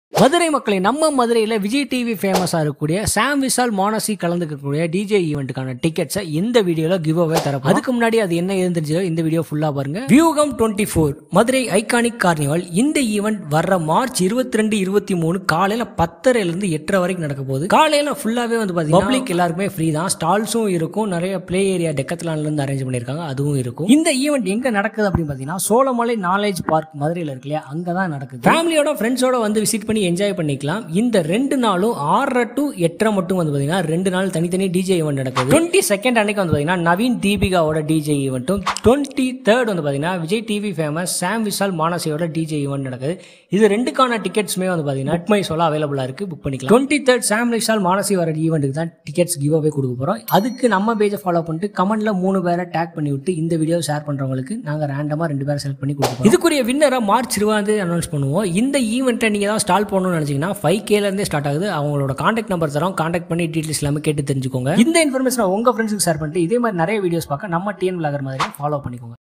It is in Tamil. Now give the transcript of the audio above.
மதுரை மக்களை நம்ம மதுரையில் விஜய் டிவி ஃபேமஸாக இருக்கக்கூடிய சாம் விஷால் மானசி கலந்துக்கக்கூடிய டிஜே ஈவெண்ட்டுக்கான டிக்கெட்ஸை இந்த வீடியோவில் கிவ் அவே தரப்போம் அதுக்கு முன்னாடி அது என்ன இருந்துச்சோ இந்த வீடியோ ஃபுல்லாக பாருங்க Viyugam twenty four Madurai iconic carnival இந்த ஈவெண்ட் வர்ற மார்ச் இருபத்தி ரெண்டு இருபத்தி மூணு காலையில் பத்தரைலேருந்து எட்டரை வரைக்கும் நடக்க போகுது காலையில் ஃபுல்லாகவே வந்து பார்த்தீங்கன்னா பப்ளிக் எல்லாருக்குமே ஃப்ரீ தான் ஸ்டால்ஸும் இருக்கும் நிறைய ப்ளே ஏரியா டெக்கத்லான்லேருந்து அரேஞ்ச் பண்ணியிருக்காங்க அதுவும் இருக்கும் இந்த ஈவெண்ட் எங்கே நடக்குது அப்படின்னு பார்த்தீங்கன்னா சோழமலை நாலேஜ் பார்க் மதுரையில் இருக்கு இல்லையா அங்கே தான் நடக்குது ஃபேமிலியோட ஃப்ரெண்ட்ஸோட வந்து விசிட் பண்ணி என்ஜாய் பண்ணிக்கலாம் இந்த ரெண்டு நாளும் ஆறரை டு எட்டரை மட்டும் வந்து பார்த்தீங்கன்னா ரெண்டு நாள் தனித்தனி டிஜே ஈவெண்ட் நடக்குது டுவெண்ட்டி செகண்ட் அன்னைக்கு வந்து பார்த்தீங்கன்னா நவீன் தீபிகாவோட டிஜே ஈவெண்ட்டும் டுவெண்ட்டி தேர்ட் வந்து பார்த்தீங்கன்னா விஜய் டிவி ஃபேமஸ் சாம் விஷால் மானசியோட டிஜே ஈவெண்ட் நடக்குது இது ரெண்டுக்கான டிக்கெட்ஸுமே வந்து பார்த்தீங்கன்னா புக் மை சொல்ல அவைலபிளாக இருக்குது புக் பண்ணிக்கலாம் டுவெண்ட்டி தேர்ட் சாம் விஷால் மானசி வர ஈவெண்ட்டுக்கு தான் டிக்கெட்ஸ் கிவ் அவே கொடுக்க போகிறோம் அதுக்கு நம்ம பேஜை ஃபாலோ பண்ணிட்டு கமெண்ட்ல மூணு பேரை டேக் பண்ணி விட்டு இந்த வீடியோ ஷேர் பண்ணுறவங்களுக்கு நாங்கள் ரேண்டமாக ரெண்டு பேரை செலக்ட் பண்ணி கொடுப்போம் இதுக்குரிய வின்னரை மார்ச் இருபதாம் தேதி அனௌன்ஸ் பண்ணுவோம் இந்த ஈவெண்ட்டை நீங்கள் தான் ஸ்டால் பண்ணணும்னு நினச்சிங்கன்னா ஃபைவ் கேலேருந்தே ஸ்டார்ட் ஆகுது அவங்களோட காண்டாக்ட் நம்பர் தரோம் காண்டாக்ட் பண்ணி டீட்டெயில்ஸ் எல்லாமே கேட்டு தெரிஞ்சுக்கோங்க இந்த இன்ஃபர்மேஷனை உங்கள் ஃப்ரெண்ட்ஸுக்கு ஷேர் பண்ணிட்டு இதே மாதிரி நிறைய வீடியோஸ் பார்க்க நம்ம டிஎன் விளாகர் மாதிரி ஃபாலோ பண்ணிக்கோங்க